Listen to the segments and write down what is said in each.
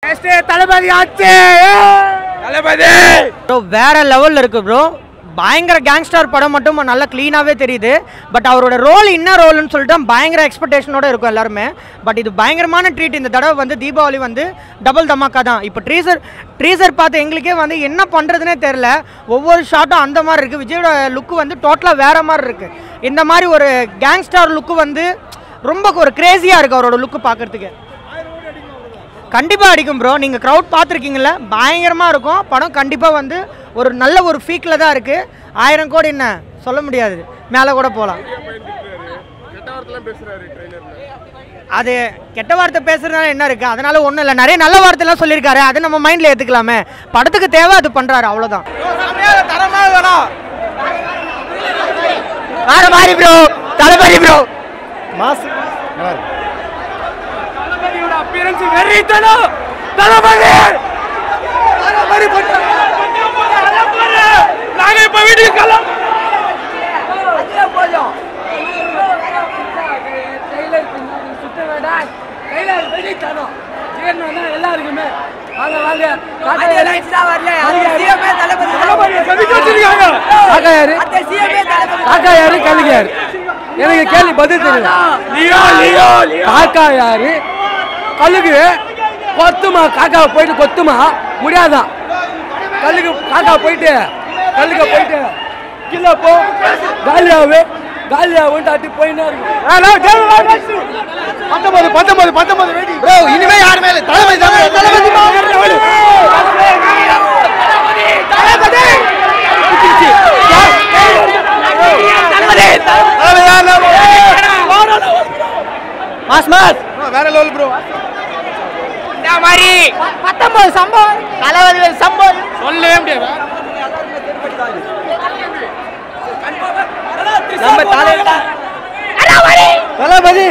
தளபதி ஆச்சு தளபதி ப்ரோ வேற லெவலில் இருக்கு ப்ரோ பயங்கர கேங்ஸ்டர் படம் மட்டும் நல்லா க்ளீனாகவே தெரியுது பட் அவரோட ரோல் என்ன ரோல்னு சொல்லிட்டு பயங்கர எக்ஸ்பெக்டேஷனோட இருக்கும் எல்லாருமே பட் இது பயங்கரமான ட்ரீட் இந்த தடவை வந்து தீபாவளி வந்து டபுள் தமாக்கா தான் இப்போ ட்ரீசர் ட்ரீசர் பார்த்து எங்களுக்கே வந்து என்ன பண்ணுறதுனே தெரில ஒவ்வொரு ஷாட்டும் அந்த மாதிரி இருக்குது விஜயோட லுக்கு வந்து டோட்டலாக வேற மாதிரி இருக்குது இந்த மாதிரி ஒரு கேங்ஸ்டர் லுக்கு வந்து ரொம்ப ஒரு கிரேசியாக இருக்குது அவரோட லுக்கு பார்க்குறதுக்கு கண்டிப்பாக அடிக்கும் ப்ரோ நீங்கள் க்ரௌட் பார்த்துருக்கீங்கள பயங்கரமாக இருக்கும் படம் கண்டிப்பாக வந்து ஒரு நல்ல ஒரு ஃபீக்கில் தான் இருக்குது ஆயிரம் கோடி என்ன சொல்ல முடியாது மேலே கூட போகலாம் அது கெட்ட வார்த்தை பேசுறதுனால என்ன இருக்குது அதனால ஒன்றும் இல்லை நிறைய நல்ல வார்த்தைலாம் சொல்லியிருக்காரு அதை நம்ம மைண்டில் ஏற்றுக்கலாமே படத்துக்கு தேவை அது பண்ணுறாரு அவ்வளோதான் தரமா வேணும் வேற மாதிரி ப்ரோ தளபதி ப்ரோ மாசு தளபதியோட அப்பியரன்ஸ் வெறித்தனம் தளபதி தளபதி பண்ண நாங்க இப்ப வீட்டுக்கு கிளம்ப தளபதியை சதிக்க வச்சிருக்காங்க காக்கா யாரு காக்கா யாரு கழுகு யாரு எனக்கு கேள்வி பதில் தெரியல லியோ லியோ லியோ காக்கா யாரு கழுகு கொத்துமா காக்கா போயிட்டு கொத்துமா முடியாதான் கழுகு காக்கா போயிட்டு கழுக போயிட்டு கீழே போ காலியாவு காலியாவுன்னு தாட்டி போயினே இருக்கும் பத்தொன்பது பத்தொன்பது பத்தொன்பது வெடி ப்ரோ இனிமே யாருமே இல்லை தளபதி தளபதி தளபதி தளபதி மாஸ் மாஸ் வேற லெவல் ப்ரோ பத்தொம்பது சம்பவம் தளபதி சம்பவம் சொல்லவே முடியாது நம்ம தலைவர் தளபதி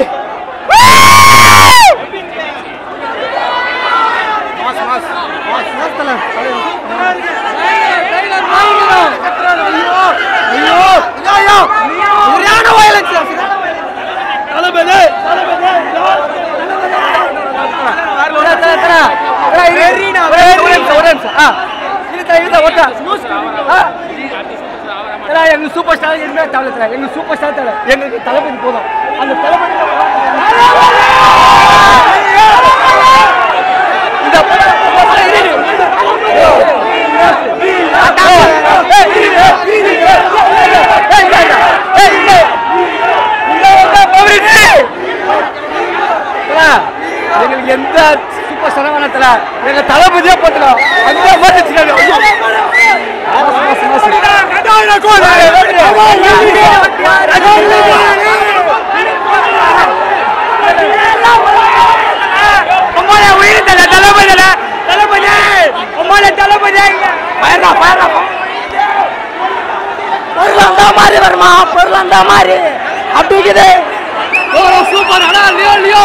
ஐயோ ஐயோ சரியான வயலன்ஸ் தளபதி எங்க சூப்பர் ஸ்டார் எதுவுமே தவிர எங்க சூப்பர் ஸ்டார் தவிர எங்களுக்கு தளபதி போதும் அந்த தளபதி இந்த எங்களுக்கு எந்த சூப்பர் ஸ்டார் வேணாத்துல எங்க தளபதியே போட்டுக்கலாம் அந்த மாதிரி மாதிரி வருமா பொருள் அந்த மாதிரி அப்படி இருக்குது சூப்பர் ஆனா லியோ லியோ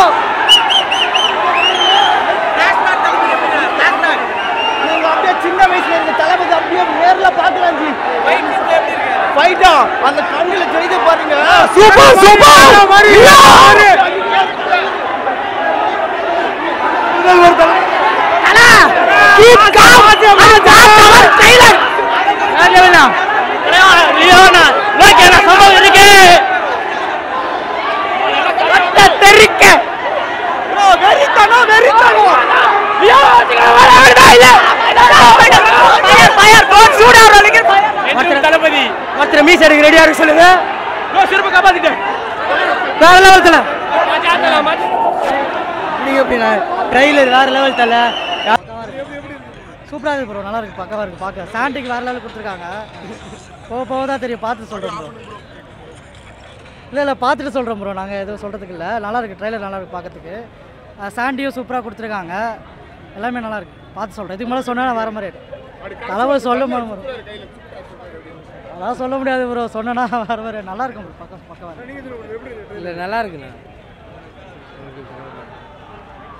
நீங்க அப்படியே சின்ன வயசுல இருந்த தளபதி அப்படியே நேர்ல பாக்கலாம் ஜி ஃபைட்டா அந்த கண்ணுல செய்து பாருங்க சூப்பர் சூப்பர் வெறித்தனம் வெறித்தனம் தளபதி ஒருத்தர் மீஸ் எடுக்க ரெடியா இருக்கு சொல்லுங்க சிறப்பு காப்பாத்திட்டேன் வேற லெவலத்துல நீங்க எப்படிண்ணா ட்ரெயிலர் வேற லெவல் தல சூப்பராக இருக்கு ப்ரோ நல்லா இருக்கு பக்கவா இருக்கு பார்க்க சாண்டிக்கு வேற லெவல் கொடுத்துருக்காங்க போக போக தான் தெரியும் பார்த்து சொல்கிறோம் ப்ரோ இல்லை இல்லை பார்த்துட்டு சொல்கிறோம் ப்ரோ நாங்கள் எதுவும் சொல்கிறதுக்கு இல்லை நல்லா இருக்கு ட்ரெய்லர் நல்லா இருக்கு பார்க்கறதுக்கு அஹ் சாண்டியும் சூப்பராக கொடுத்துருக்காங்க எல்லாமே நல்லா இருக்கு பார்த்து சொல்கிறேன் இதுக்கு மேலே சொன்னா வர மாதிரி தலைவர் சொல்ல முடியும் ப்ரோ அதெல்லாம் சொல்ல முடியாது ப்ரோ சொன்னா வர மாதிரி நல்லா இருக்கும் ப்ரோ பக்கம் பக்கம் இல்லை நல்லா இருக்குண்ணா